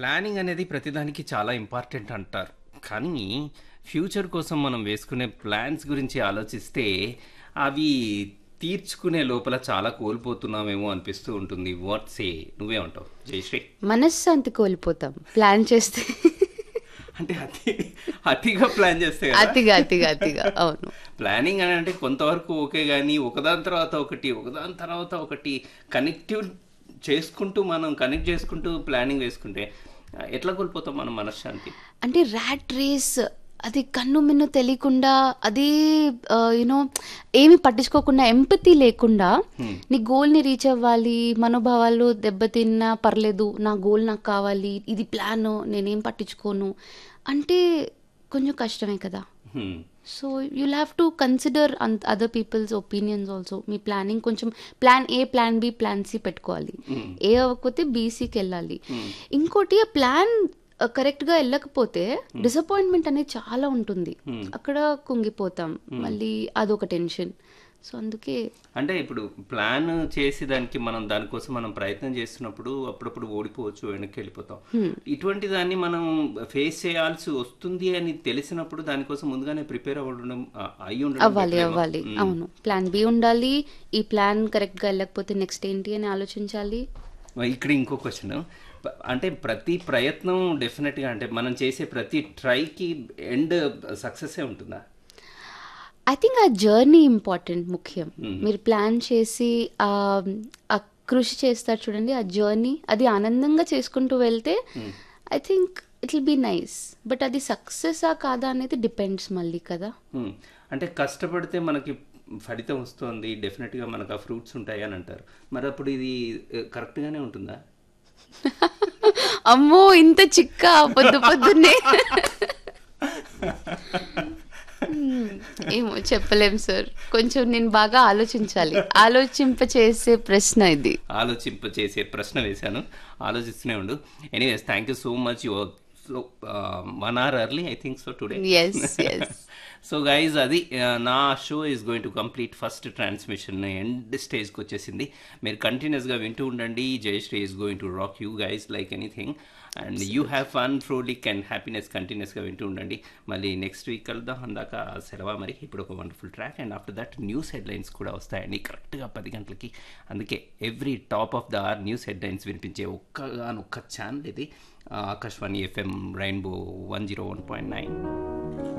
Planning అనేది ప్రతిదానికి చాలా ఇంపార్టెంట్ అంటారు కానీ ఫ్యూచర్ కోసం మనం వేసుకునే ప్లాన్స్ గురించి ఆలోచిస్తే అవి తీర్చుకునే లోపల చాలా కోల్పోతున్నామేమో అనిపిస్తూ ఉంటుంది వాట్సే నువ్వే ఉంటావు జయశ్రీ మనశ్శాంతి కోల్పోతాం ప్లాన్ చేస్తే అంటే అతి అతిగా ప్లాన్ చేస్తే కదా అతిగా అతిగా అతిగా అవును ప్లానింగ్ అని అంటే కొంతవరకు ఓకే కానీ ఒకదాని తర్వాత ఒకటి ఒకదాని తర్వాత ఒకటి కనెక్టివ్ చేసుకుంటూ మనం కనెక్ట్ చేసుకుంటూ ప్లానింగ్ వేసుకుంటే ఆ, ఎట్లా కోల్పోతాం మనం మనశ్శాంతి అంటే ర్యాట్ రేస్ అది కన్ను మిన్ను తెలియకుండా అది యూనో ఏమి పట్టించుకోకుండా ఎంపతి లేకుండా నీ గోల్ని రీచ్ అవ్వాలి మనోభావాలు దెబ్బతిన్నా పర్లేదు నా గోల్ నాకు కావాలి ఇది ప్లాన్ నేనేం పట్టించుకోను అంటే కొంచెం కష్టమే కదా హ్మ్. So you'll have to consider other people's opinions also మీ ప్లానింగ్ కొంచెం plan A plan B plan C పెట్టుకోవాలి ఏ అవ్వకపోతే బీసీకి వెళ్ళాలి ఇంకోటి ఆ ప్లాన్ కరెక్ట్గా వెళ్ళకపోతే డిసప్పాయింట్మెంట్ అనేది చాలా ఉంటుంది అక్కడ కుంగిపోతాం మళ్ళీ అదొక టెన్షన్ సో అందుకే అంటే ఇప్పుడు ప్లాన్ చేసి దానికి మనం దానికోసం మనం ప్రయత్నం చేస్తున్నప్పుడు అప్పుడప్పుడు ఓడిపోవచ్చు వెనక్కి వెళ్ళిపోతాం ఇటువంటి దాన్ని మనం ఫేస్ చేయాల్సి వస్తుంది అని తెలిసినప్పుడు దానికోసం ముందుగానే ప్రిపేర్ అవ్వడం ఆ, అయి ఉండడం అవ్వాలి better ఏమో. అవ్వాలి అవును ప్లాన్ బి ఉండాలి ఈ ప్లాన్ కరెక్ట్గా వెళ్ళకపోతే నెక్స్ట్ ఏంటి అని ఆలోచించాలి ఇక్కడ ఇంకో క్వశ్చన్ అంటే ప్రతి ప్రయత్నం డెఫినెట్గా అంటే మనం చేసే ప్రతి ట్రైకి ఎండ్ సక్సెస్ ఉంటుందా ఐ థింక్ ఆ జర్నీ ఇంపార్టెంట్ ముఖ్యం మీరు ప్లాన్ చేసి ఆ ఆ కృషి చేస్తారు చూడండి ఆ జర్నీ అది ఆనందంగా చేసుకుంటూ వెళ్తే I think it will be nice but అది సక్సెసా కాదా అనేది డిపెండ్స్ మళ్ళీ కదా Hmm. అంటే కష్టపడితే మనకి ఫలితం వస్తుంది డెఫినెట్గా మనకు ఆ ఫ్రూట్స్ ఉంటాయి అని అంటారు మరి అప్పుడు ఇది eh, కరెక్ట్గానే ఉంటుందా అమ్మో ఇంత చిక్క పొద్దు పొద్దున్నే Hmm, ఏమో చెప్పలేం సార్ కొంచెం నేను బాగా ఆలోచించాలి ఆలోచింప చేసే ప్రశ్న ఇది ఆలోచింప చేసే ప్రశ్న వేశాను ఆలోచిస్తూనే ఉండు anyways thank you so much your so one hour early I think so today yes yes so guys అది ఆ, నా show is going to complete first transmission end స్టేజ్కి వచ్చేసింది మీరు కంటిన్యూస్గా వింటూ ఉండండి Jayashree is going to rock you guys like anything and you have fun frolic and happiness కంటిన్యూస్గా వింటూ ఉండండి మళ్ళీ నెక్స్ట్ వీక్ కలుద్దాం అందాక సెలవు మరి ఇప్పుడు ఒక wonderful track and after that news headlines కూడా వస్తాయండి కరెక్ట్గా పది గంటలకి అందుకే every top of the hour news headlines వినిపించే ఒక్కగానొక్క ఛానల్ ఇది ఆ, Akashvani FM rainbow one zero one point nine